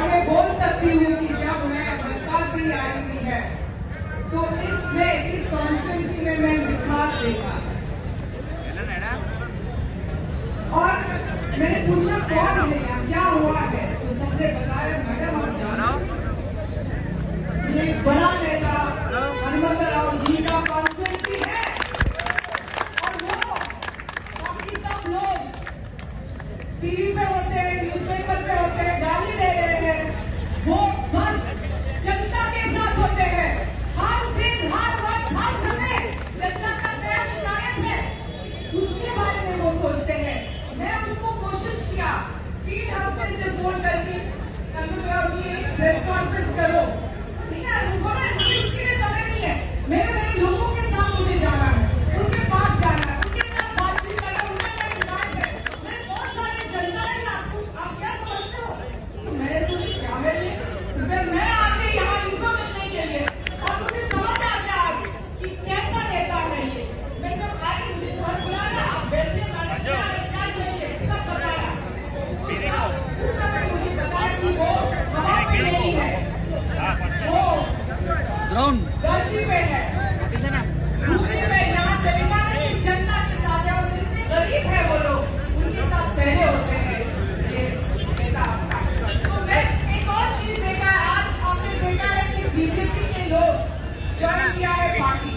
और मैं बोल सकती हूँ कि जब मैं मल्काजी आई हुई है तो इसमें इस कॉन्स्टिट्यूंसी में मैं मिठास देखा और मैंने पूछा कौन है यहाँ क्या हुआ है तो सबने बताया मैडम हम जानो ये एक बड़ा नेता हनुमंत राव जी का कॉन्स्टिट्यूंसी है और वो बाकी सब लोग टीवी पे होते हैं न्यूज़पेपर पे होते हैं गाली दे रहे हैं वो बस जनता के साथ होते हैं हर दिन हर वक्त हर समय जनता का क्या शिकायत है उसके बारे में वो सोचते हैं मैं उसको कोशिश किया तीन हफ्ते से फोन करके कन्नूराव जी एक प्रेस कॉन्फ्रेंस करो नहीं यार रुको ना मुझे उसके लिए समय नहीं है मेरे मेरे लोगों के साथ मुझे जाना है उनके पास जाना है उनके साथ बातचीत करना है उनका क्या शिकायत है मैं बहुत सारे जनता है ना आपको आप क्या समझते हो तो मैंने सोचा क्या मेरे लिए तो फिर मैं आके यहाँ इनको मिलने के लिए और मुझे समझ आ गया आज कि कैसा नेता है ये मैं जब आई मुझे घर बुलाया आप बैठे मैंने क्या क्या चाहिए सब बताया तो सब उस समय मुझे बताया कि वो हवा में नहीं है वो गलती पे है यूपी में यहाँ तेलंगाना की जनता के साथ है और जितने गरीब है वो लोग उनके साथ पहले होते हैं ये नेता आपका तो मैं एक और चीज देखा है आज आपने देखा है कि बीजेपी के लोग ज्वाइन किया है पार्टी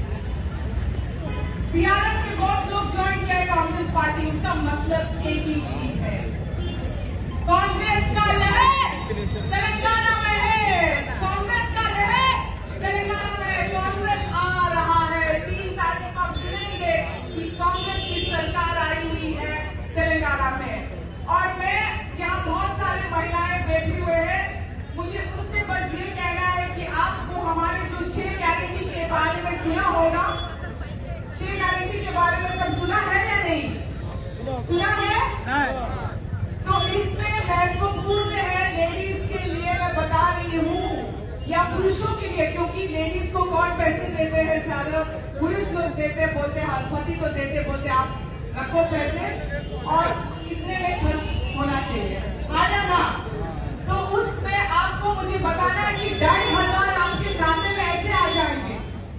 बीआरएस के बहुत लोग ज्वाइन किया है कांग्रेस पार्टी उसका मतलब एक ही चीज है कांग्रेस का लहर तेलंगाना में है कांग्रेस का लहर तेलंगाना में है कांग्रेस आ रहा है तीन तारीख को हम सुनेंगे कि कांग्रेस की सरकार आई हुई है तेलंगाना में और मैं यहाँ बहुत सारे महिलाएं बैठी हुए हैं मुझे उनसे बस ये कहना है कि आपको हमारे जो छह गारंटी के बारे में सुना होगा छह गारंटी के बारे में सब सुना है या नहीं सुना है तो इसमें महत्वपूर्ण है लेडीज के लिए मैं बता रही हूँ या पुरुषों के लिए क्योंकि लेडीज को कौन पैसे देते हैं सारा पुरुष लोग देते बोलते हलपति को देते बोलते आप रखो पैसे और कितने में खर्च होना चाहिए आया ना तो उसमें आपको मुझे बताना है कि ढाई हजार आपके खाते में ऐसे आ जाएंगे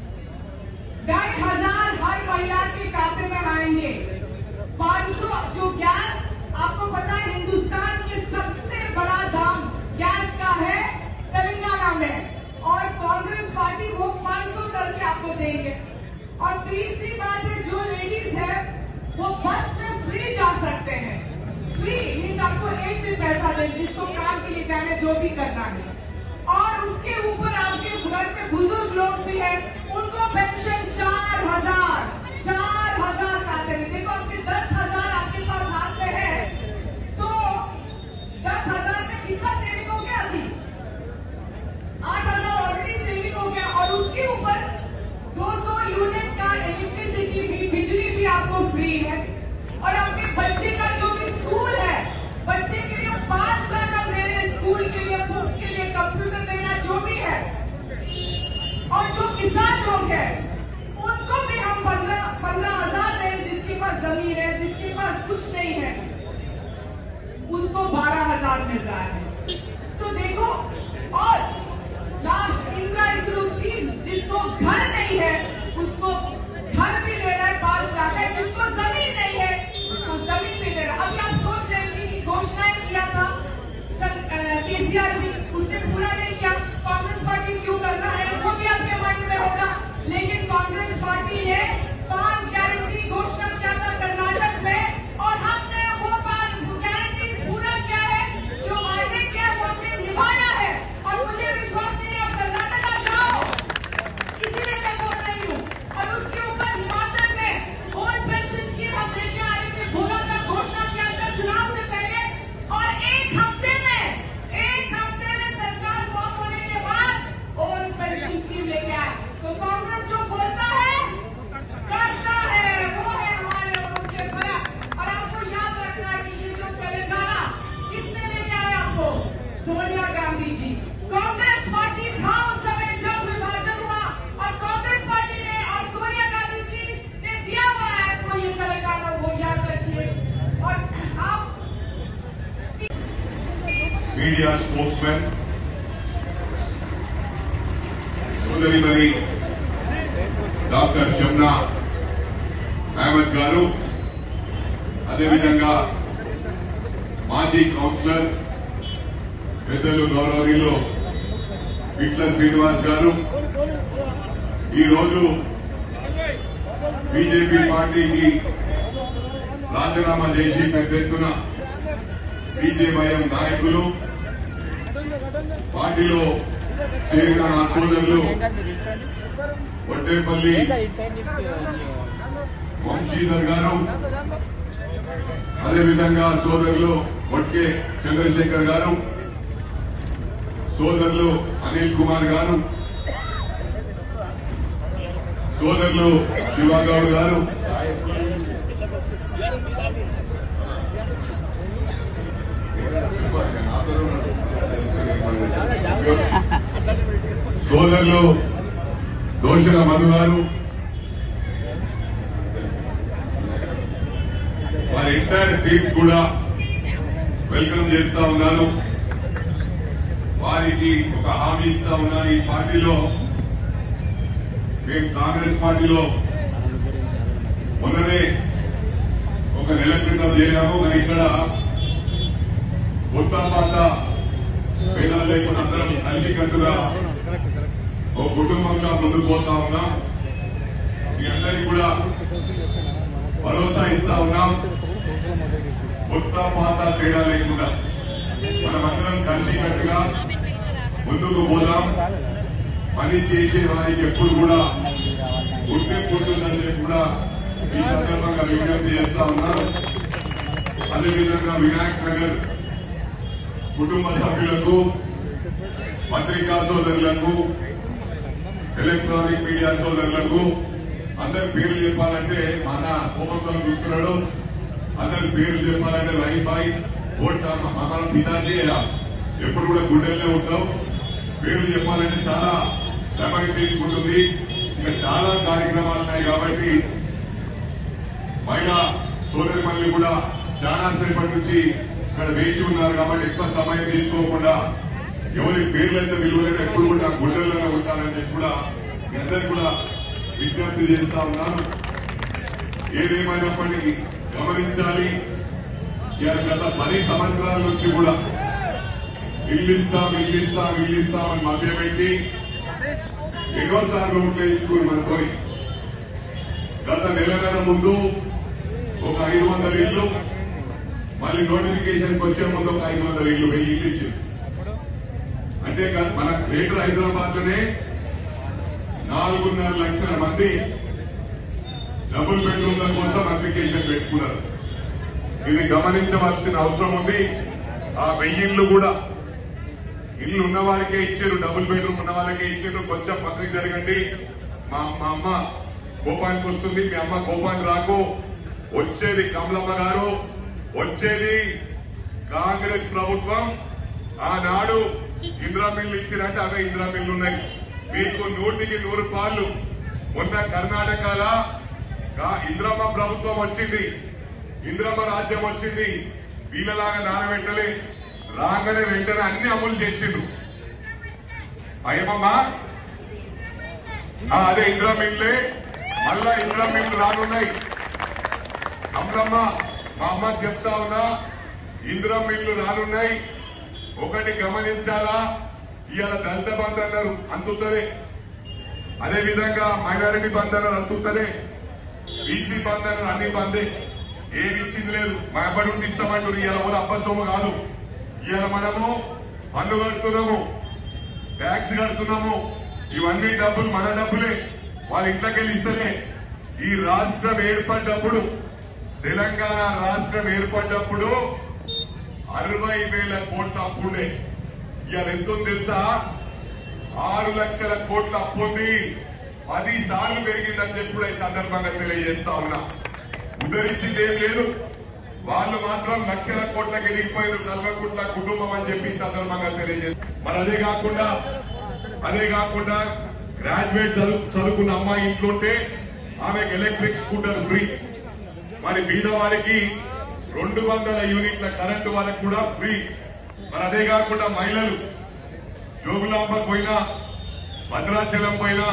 ढाई हजार हर महिला के खाते में आएंगे 500 जो गैस आपको पता है हिंदुस्तान के सबसे बड़ा दाम गैस का है तेलंगाना में और कांग्रेस पार्टी वो 500 करके आपको देंगे और तीसरी बात है जो लेडीज है वो बस में फ्री जा सकते हैं फ्री मीन्स आपको एक भी पैसा दे जिसको काम के लिए जाने जो भी करना है और उसके ऊपर आपके घर पे बुजुर्ग लोग भी हैं उनको पेंशन चार हजार चार हजार खाते में देखो आपके दस हजार आपके पास हाथ में है तो दस हजार में कितना सेविंग हो गया अभी आठ हजार ऑलरेडी सेविंग हो गया और उसके ऊपर 200 यूनिट का इलेक्ट्रिसिटी भी बिजली भी आपको फ्री है और आपके बच्चे का जो भी स्कूल है बच्चे के लिए पांच लाख आप दे रहे हैं स्कूल के लिए बुक्स के लिए कंप्यूटर देना जो भी है और जो किसान लोग हैं उनको भी हम पंद्रह पंद्रह हजार दें जिसके पास जमीन है जिसके पास कुछ नहीं है उसको बारह हजार मिल रहा है तो देखो और लास्ट इंदिरा इंद्रू स्कीम जिसको घर नहीं है उसको घर भी दे रहा है पांच लाख है जिसको जमीन नहीं है उसको जमीन भी दे रहा है अभी आप सोच रहे हैं कि घोषणाएं किया था केसीआर भी उसने पूरा नहीं किया कांग्रेस पार्टी क्यों करना है वो भी आपके माइंड में होगा लेकिन कांग्रेस पार्टी ने पांच गारंटी घोषणा किया था कर्नाटक में और हमने वो पांच गारंटी पूरा किया है जो वायदे किया वो हमने निभाया है और मुझे विश्वास नहीं है आप कर्नाटक जाओ మీడియా స్పోర్ట్స్ మెన్ సోదరిమణి డాక్టర్ షమ్నా అహ్మద్ గారు అదేవిధంగా మాజీ కౌన్సిలర్ పెద్దలు గౌరవనీయులు విట్ల శ్రీనివాస్ గారు ఈ రోజు బీజేపీ పార్టీకి రాజీనామా చేసి పెద్ద ఎత్తున బీజేవైఎం నాయకులు పార్టీలో చేరిన నా సోదరులు వడ్డేపల్లి వంశీధర్ గారు అదేవిధంగా సోదరులు వడ్కే చంద్రశేఖర్ గారు సోదరులు అనిల్ కుమార్ గారు సోదరులు శివగౌడ్ గారు సోదరులు దోషల మధు గారు వారి ఎంటైర్ టీం కూడా వెల్కమ్ చేస్తా ఉన్నాను వారికి ఒక హామీ ఇస్తా ఉన్నాను ఈ పార్టీలో మేము కాంగ్రెస్ పార్టీలో మొన్ననే ఒక నెల క్రితం చేరాము కానీ ఇక్కడ కొత్త పాత పేదలు లేకుండా అందరం కలిసికట్టుగా ఒక కుటుంబంగా ముందుకు పోతా ఉన్నాం మీ అందరికీ కూడా భరోసా ఇస్తా ఉన్నాం కొత్త పాత తేడా లేకుండా మనమందరం కలిసికట్టుగా ముందుకు పోదాం పని చేసే వారికి ఎప్పుడు కూడా గుర్తింపు ఉంటుందని చెప్పి కూడా ఈ సందర్భంగా విజ్ఞప్తి చేస్తా ఉన్నాను అదేవిధంగా వినాయక్ నగర్ కుటుంబ సభ్యులకు పత్రికా సోదరులకు ఎలక్ట్రానిక్ మీడియా సోదరులకు అందరి పేర్లు చెప్పాలంటే మన కోపంతో చూస్తున్నాడు అందరి పేర్లు చెప్పాలంటే రైబాయ్ ఓట్ మన పితాజీ ఎప్పుడు కూడా గుండెల్లో ఉంటాం పేర్లు చెప్పాలంటే చాలా శ్రమ తీసుకుంటుంది ఇంకా చాలా కార్యక్రమాలు ఉన్నాయి కాబట్టి మహిళా సోదరి మళ్ళీ కూడా చాలా సేపటి నుంచి ఇక్కడ వేచి ఉన్నారు కాబట్టి ఎక్కువ సమయం తీసుకోకుండా ఎవరి పేర్లైతే విలువలేదు ఎప్పుడు కూడా గుండెల్లోనే ఉంటారని చెప్పి కూడా మీ అందరికీ కూడా విజ్ఞప్తి చేస్తా ఉన్నాను ఏదేమైనప్పటికీ గమనించాలి ఇవాళ గత పది సంవత్సరాల నుంచి కూడా ఇల్లు ఇస్తాం ఇల్లు ఇస్తాం ఇల్లు ఇస్తామని మభ్యపెట్టి ఎన్నోసార్లు ఓట్లు వేయించుకుని మనతో గత నెలన్నర ముందు ఒక ఐదు వందల ఇల్లు మళ్ళీ నోటిఫికేషన్ వచ్చే ముందు ఒక ఐదు వందల ఇల్లు వెయ్యి ఇల్లు ఇచ్చింది అంటే గత- మన గ్రేటర్ హైదరాబాద్ లోనే నాలుగున్నర లక్షల మంది డబుల్ బెడ్రూమ్ల కోసం అప్లికేషన్ పెట్టుకున్నారు ఇది గమనించవలసిన అవసరం ఉంది ఆ వెయ్యిళ్ళు కూడా ఇల్లు ఉన్న వాళ్ళకే ఇచ్చారు డబుల్ బెడ్రూమ్ ఉన్న వాళ్ళకే ఇచ్చారు కొంచెం పక్కకి జరగండి మా మా అమ్మ కోపానికి వస్తుంది మీ అమ్మ కోపానికి రాకు వచ్చేది కమలమ్మ గారు వచ్చేది కాంగ్రెస్ ప్రభుత్వం ఆనాడు ఇందిరా మిల్లు ఇచ్చినట్టు అవే ఇందిరా మిల్లు ఉన్నాయి మీకు నూటికి నూరు పాలు మొన్న కర్ణాటకల కా- ఇందిరమ్మ ప్రభుత్వం వచ్చింది ఇందిరమ్మ రాజ్యం వచ్చింది వీళ్ళలాగా నానబెట్టలే రాగానే వెంటనే అన్ని అమలు చేసిండ్రు అయ్యమ్మా ఆ, అదే ఇందిరా మిల్లే మళ్ళా ఇందిరా మిల్లు రానున్నాయి అమ్మమ్మ మా అమ్మ చెప్తా ఉన్నా ఇందిరా మిల్లు రానున్నాయి ఒకటి గమనించాలా ఇవాళ దళిత బంధు అన్నారు అందుతుంది అదే విధంగా మైనారిటీ బంద్ అన్నారు అందుతుంది బీసీ బంద్ అన్నారు అన్ని బందే ఏమి ఇచ్చింది లేదు మా ఎప్పటి నుండి ఇస్తామంటారు ఇవాళ కూడా అప్పసొమ్ము కాదు ఇవాళ మనము పన్ను కడుతున్నాము ట్యాక్స్ కడుతున్నాము ఇవన్నీ డబ్బులు మన డబ్బులే వాళ్ళ ఇంట్లోకెళ్ళి ఇస్తేనే ఈ రాష్ట్రం ఏర్పడ్డప్పుడు తెలంగాణ రాష్ట్రం ఏర్పడ్డప్పుడు అరవై వేల కోట్ల అప్పుండే ఇవాళ ఎంత ఉంది తెలుసా ఆరు లక్షల కోట్ల అప్పు ఉంది పది సార్లు పెరిగిందని చెప్పి కూడా ఈ సందర్భంగా తెలియజేస్తా ఉన్నా ఉద్ధరించింది ఏం లేదు వాళ్ళు మాత్రం లక్షల కోట్లకి ఎదిగిపోయారు కల్వకుంట్ల కుటుంబం అని చెప్పి ఈ సందర్భంగా తెలియజేస్తారు మరి అదే కాకుండా అదే కాకుండా గ్రాడ్యుయేట్ చదువు చదువుకున్న అమ్మాయి ఇంట్లో ఉంటే ఆమెకు ఎలక్ట్రిక్ స్కూటర్ ఫ్రీ మరి బీద వారికి రెండు వందల యూనిట్ల కరెంటు వాళ్ళకి కూడా ఫ్రీ మరి అదే కాకుండా మహిళలు జోగులాంబ పోయినా భద్రాచలం పోయినా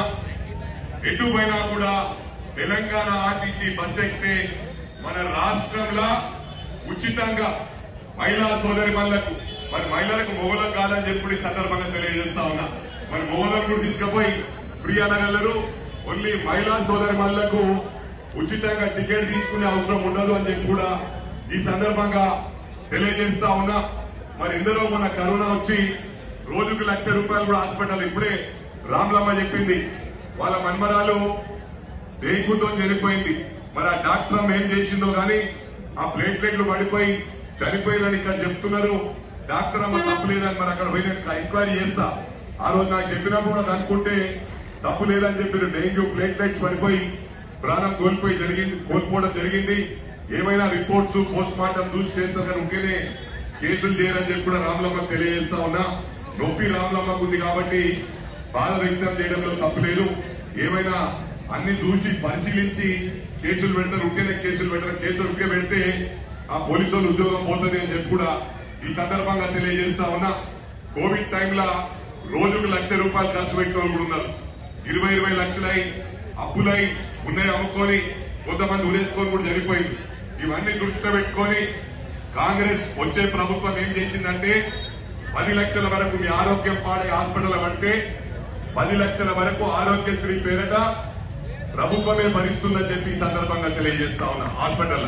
ఎటు పోయినా కూడా తెలంగాణ ఆర్టీసీ బస్ ఎక్కితే మన రాష్ట్రంలో ఉచితంగా మహిళా సోదరి మహిళలకు మరి మహిళలకు మొగలం కాదని చెప్పి ఈ సందర్భంగా తెలియజేస్తా ఉన్నా మరి మొగలం కూడా తీసుకుపోయి ఫ్రీ అనగలరు ఓన్లీ మహిళా సోదరి మహిళలకు ఉచితంగా టికెట్ తీసుకునే అవసరం ఉండదు అని చెప్పి కూడా ఈ సందర్భంగా తెలియజేస్తా ఉన్నా మరి ఇందులో మన కరోనా వచ్చి రోజుకు లక్ష రూపాయలు కూడా హాస్పిటల్ ఇప్పుడే రామ్లమ్మ చెప్పింది వాళ్ళ మన్మరాలు డెంగ్యూతో చనిపోయింది మరి ఆ డాక్టర్ అమ్మ ఏం చేసిందో గాని ఆ ప్లేట్లెట్లు పడిపోయి చనిపోయిందని ఇక్కడ చెప్తున్నారు డాక్టర్ అమ్మ తప్పులేదని మరి అక్కడ పోయి నేను ఎంక్వైరీ చేస్తా ఆ రోజు నాకు చెప్పినప్పుడు నాకు అనుకుంటే తప్పు లేదని చెప్పారు డెంగ్యూ ప్లేట్లెట్స్ పడిపోయి ప్రాణం కోల్పోయి జరిగింది కోల్పోవడం జరిగింది ఏమైనా రిపోర్ట్స్ పోస్ట్ మార్టం చూసి చేస్తారు కానీ ఉంటేనే కేసులు చేయరని చెప్పి కూడా రామలమ్మ తెలియజేస్తా ఉన్నా నొప్పి రామలమ్మకు ఉంది కాబట్టి బాధ వ్యక్తం చేయడంలో తప్పు లేదు ఏమైనా అన్ని చూసి పరిశీలించి కేసులు పెడతారు ఉంటేనే కేసులు పెడతారు కేసులు ఉంటే పెడితే ఆ పోలీసు వాళ్ళు ఉద్యోగం పోతుంది అని చెప్పి కూడా ఈ సందర్భంగా తెలియజేస్తా ఉన్నా కోవిడ్ టైంలో రోజుకు లక్ష రూపాయలు ఖర్చు పెట్టిన వాళ్ళు కూడా ఉన్నారు ఇరవై ఇరవై లక్షలై అప్పులై ఉన్నాయి అమ్ముకొని కొంతమంది ఉరేసుకొని కూడా చనిపోయింది ఇవన్నీ దృష్టిలో పెట్టుకొని కాంగ్రెస్ వచ్చే ప్రభుత్వం ఏం చేసిందంటే పది లక్షల వరకు మీ ఆరోగ్యం పాడే హాస్పిటల్ పడితే పది లక్షల వరకు ఆరోగ్యశ్రీ పేరిట ప్రభుత్వమే భరిస్తుందని చెప్పి ఈ సందర్భంగా తెలియజేస్తా ఉన్నా హాస్పిటల్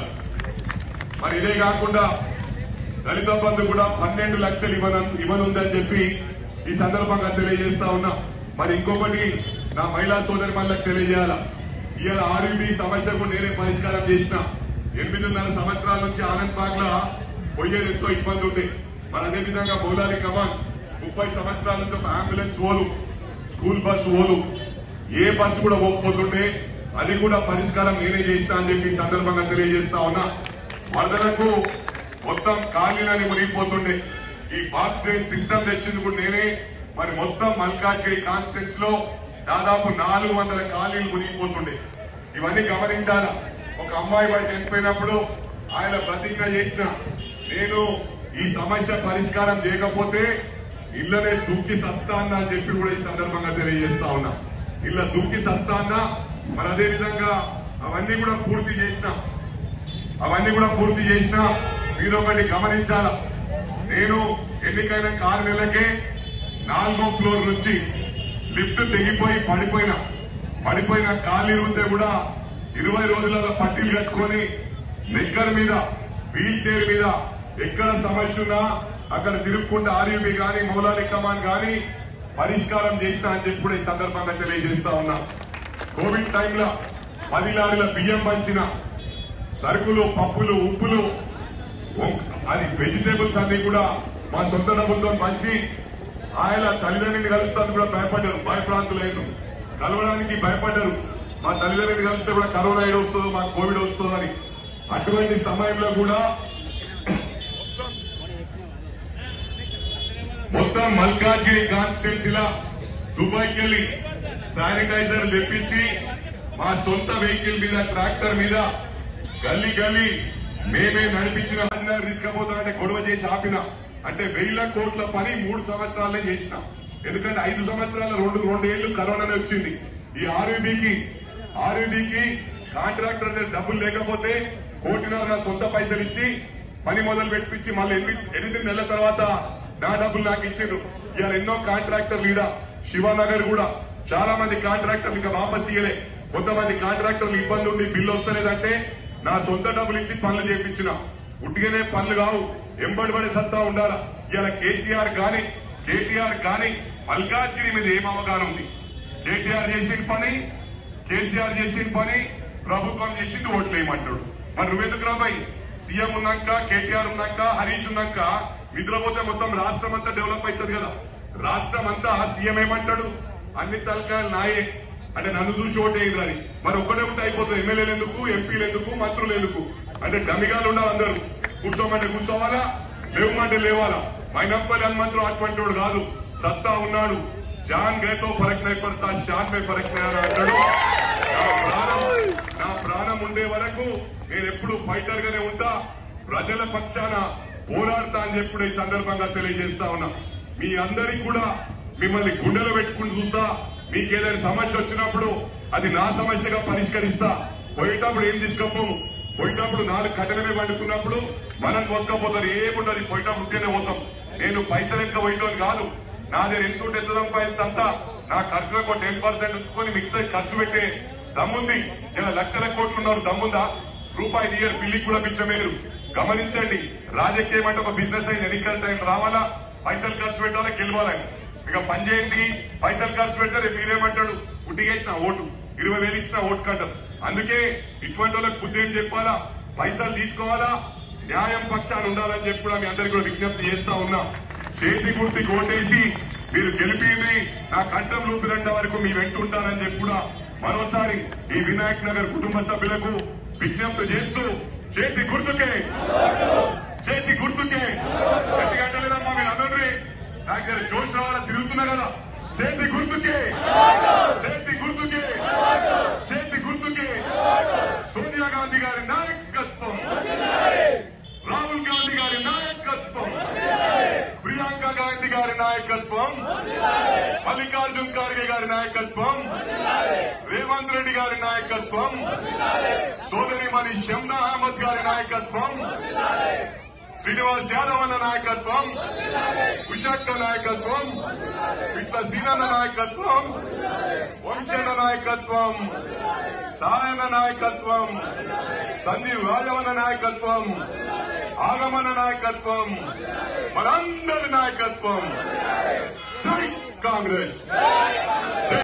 మరి ఇదే కాకుండా దళిత బంధు కూడా పన్నెండు లక్షలు ఇవ్వన ఇవ్వనుందని చెప్పి ఈ సందర్భంగా తెలియజేస్తా ఉన్నా మరి ఇంకొకటి నా మహిళా సోదరి మళ్ళకి తెలియజేయాల ఇవాళ ఆర్యుబి సమస్యకు నేనే పరిష్కారం చేసిన ఎనిమిదిన్నర సంవత్సరాల నుంచి ఆనంద్ బాగ్ లా పోయేది ఎంతో ఇబ్బంది ఉండే మరి అదే విధంగా బౌలాలి కమాన్ ముప్పై సంవత్సరాల నుంచి ఒక అంబులెన్స్ ఓలు స్కూల్ బస్ ఓలు ఏ బస్సు కూడా పోకపోతుండే అది కూడా పరిష్కారం నేనే చేసిన అని చెప్పి ఈ సందర్భంగా తెలియజేస్తా ఉన్నా వరదలకు మొత్తం ఖాళీలని మునిగిపోతుండే ఈ బాక్స్ డ్రైన్ సిస్టమ్ తెచ్చింది కూడా నేనే మరి మొత్తం మల్కాజ్గిరి కాన్స్టిట్యూన్స్ లో దాదాపు నాలుగు వందల ఖాళీలు మునిగిపోతుండే ఇవన్నీ గమనించాలా ఒక అమ్మాయి వాడు చనిపోయినప్పుడు ఆయన ప్రతిజ్ఞ చేసిన నేను ఈ సమస్య పరిష్కారం చేయకపోతే ఇళ్లనే దుక్కి సస్తాన్నా అని చెప్పి కూడా ఈ సందర్భంగా తెలియజేస్తా ఉన్నా ఇళ్ళ దుక్కి సస్తాన్నా మరి అదే విధంగా అవన్నీ కూడా పూర్తి చేసినాం అవన్నీ కూడా పూర్తి చేసినా మీరు ఒకటి గమనించాల నేను ఎన్నికైన ఆరు నెలలకే నాలుగో ఫ్లోర్ నుంచి లిఫ్ట్ తెగిపోయి పడిపోయిన పడిపోయిన ఖాళీ ఉంటే కూడా ఇరవై రోజులలో పట్టీలు కట్టుకొని నిక్కర్ మీద వీల్ చైర్ మీద ఎక్కడ సమస్య ఉన్నా అక్కడ తిరుక్కుంటే ఆర్యూబీ గాని మౌలాలి కమాన్ గాని పరిష్కారం చేసిన అని చెప్పి కూడా ఈ సందర్భంగా తెలియజేస్తా ఉన్నా కోవిడ్ టైంలో పది లారీల బియ్యం పంచిన సరుకులు పప్పులు ఉప్పులు వంక- అది వెజిటేబుల్స్ అన్ని కూడా మా సొంత డబ్బులతో పంచి ఆయన తల్లిదండ్రుని కలుస్తాను కూడా భయపడ్డారు భయప్రాంతులైన కలవడానికి భయపడ్డారు మా తల్లిదండ్రుని కలిస్తే కూడా కరోనా ఏడు వస్తుందో మాకు కోవిడ్ వస్తుందో అని అటువంటి సమయంలో కూడా మొత్తం మల్కాజ్గిరి కాన్స్టిట్యున్సీలా దుబాయ్కి వెళ్ళి శానిటైజర్ తెప్పించి మా సొంత వెహికల్ మీద ట్రాక్టర్ మీద గల్లీ గల్లీ మేమే నడిపించిన తీసుకపోతామంటే గొడవ చేసి ఆపిన అంటే వేల కోట్ల పని మూడు సంవత్సరాలే చేసిన ఎందుకంటే ఐదు సంవత్సరాల రెండు రెండేళ్లు కరోనానే వచ్చింది ఈ ఆర్యూబీకి ఆర్యూబీకి కాంట్రాక్టర్ దగ్గర డబ్బులు లేకపోతే కోటిన్నర సొంత పైసలు ఇచ్చి పని మొదలు పెట్టించి మళ్ళీ ఎనిమిది ఎనిమిది నెలల తర్వాత నా డబ్బులు నాకు ఇచ్చిండ్రు ఇవాళ ఎన్నో కాంట్రాక్టర్లు ఈడ శివానగర్ కూడా చాలా మంది కాంట్రాక్టర్లు ఇంకా వాపస్ ఇయ్యలే కొంతమంది కాంట్రాక్టర్లు ఇబ్బంది ఉండి బిల్లు వస్తలేదంటే నా సొంత డబ్బులు ఇచ్చి పనులు చేయించిన ఉట్టిగానే పనులు కావు ఎంబడి పడే సత్తా ఉండాలా ఇవాళ కేసీఆర్ గాని కేటీఆర్ గాని మల్కాజ్గిరి మీద ఏం అవగాహన ఉంది కేటీఆర్ చేసిన పని కేసీఆర్ చేసిన పని ప్రభుత్వం చేసింది ఓట్లు వేయమంటాడు మరి నువ్వెందుకు రాబాయి సీఎం ఉన్నాక కేటీఆర్ ఉన్నాక హరీష్ ఉన్నాక నిద్రపోతే మొత్తం రాష్ట్రం అంతా డెవలప్ అవుతుంది కదా రాష్ట్రం అంతా సీఎం ఏమంటాడు అన్ని తలకాయలు నాయే అంటే నన్ను చూసి ఓటేయరు అని మరి ఒక్కడే ఉంటే అయిపోతుంది ఎమ్మెల్యేలు ఎందుకు ఎంపీలు ఎందుకు మంత్రులు ఎందుకు అంటే డమిగాలు ఉండాలి అందరూ కూర్చోమంటే కూర్చోవాలా లేవమంటే లేవాలా మైనప్పల్లి హనుమంతుడు అటువంటి వాడు కాదు సత్తా ఉన్నాడు జాన్ గేతో ఫరక్ నై పడతా షాన్ మే ఫరక్ నై అని అంటాడు నా ప్రాణం నా ప్రాణం ఉండే వరకు నేను ఎప్పుడు ఫైటర్ గానే ఉంటా ప్రజల పక్షాన పోరాడతా అని చెప్పి ఈ సందర్భంగా తెలియజేస్తా ఉన్నా మీ అందరికి కూడా మిమ్మల్ని గుండెలో పెట్టుకుని చూస్తా మీకు ఏదైనా సమస్య వచ్చినప్పుడు అది నా సమస్యగా పరిష్కరిస్తా పోయేటప్పుడు ఏం తీసుకోపోము పోయేటప్పుడు నాలుగు కట్టెలమే వండుకున్నప్పుడు మనం మోసుకపోతారు ఏముండదు పోయేటప్పుడు ఉంటేనే పోతాం నేను పైసలు ఎంత పోయిటోని కాదు నా దగ్గర ఎంత ఉంటే ఎంత సంపాదిస్తా అంతా నా ఖర్చులకు టెన్ పర్సెంట్ ఉంచుకొని మిగతా ఖర్చు పెట్టే దమ్ముంది ఇలా లక్షల కోట్లు ఉన్నారు దమ్ముందా రూపాయి తీయరు పిల్లికి కూడా పిచ్చమేరు గమనించండి రాజకీయం అంటే ఒక బిజినెస్ అయిన ఎన్నికల టైం రావాలా పైసలు ఖర్చు పెట్టాలా గెలవాలని ఇక పని చేయండి పైసలు ఖర్చు పెడితే రేపు మీరేమంటాడు ఉట్టిగేసిన ఓటు ఇరవై వేలు ఇచ్చిన ఓటు కంటారు అందుకే ఇటువంటి వాళ్ళకి బుద్ధి ఏం చెప్పాలా పైసలు తీసుకోవాలా న్యాయం పక్షాన్ని ఉండాలని చెప్పి కూడా మీ అందరికీ కూడా విజ్ఞప్తి చేస్తా ఉన్నా చేతి గుర్తికి ఓటేసి మీరు గెలిపింది నా కంఠం లూపిరండ వరకు మీ వెంట ఉంటారని చెప్పి కూడా మరోసారి ఈ వినాయక్ నగర్ కుటుంబ సభ్యులకు విజ్ఞప్తి చేస్తూ చేతి గుర్తుకే చేతి గుర్తుకే గట్టిగా అంటలేదమ్మా మీరు అనండి నాకు దగ్గర జోష్ రావాలా తిరుగుతున్నా కదా చేతి గుర్తుకే చేతి గుర్తుకే చేతి గుర్తుకే సోనియా గాంధీ గారి నాయకత్వం రాహుల్ గాంధీ గారి నాయకత్వం ప్రియాంక గాంధీ గారి నాయకత్వం మల్లికార్జున్ ఖార్గే గారి నాయకత్వం రేవంత్ రెడ్డి గారి నాయకత్వం సోదరిమణి షమ్నా అహ్మద్ గారి నాయకత్వం శ్రీనివాస్ యాదవ్ అన్న నాయకత్వం ఉషక్క నాయకత్వం ఇట్ల సీనన్న నాయకత్వం వంశన్న నాయకత్వం సాయన నాయకత్వం సంజీవ్ రాజవన్న నాయకత్వం ఆగమన నాయకత్వం మనందరి నాయకత్వం జై కాంగ్రెస్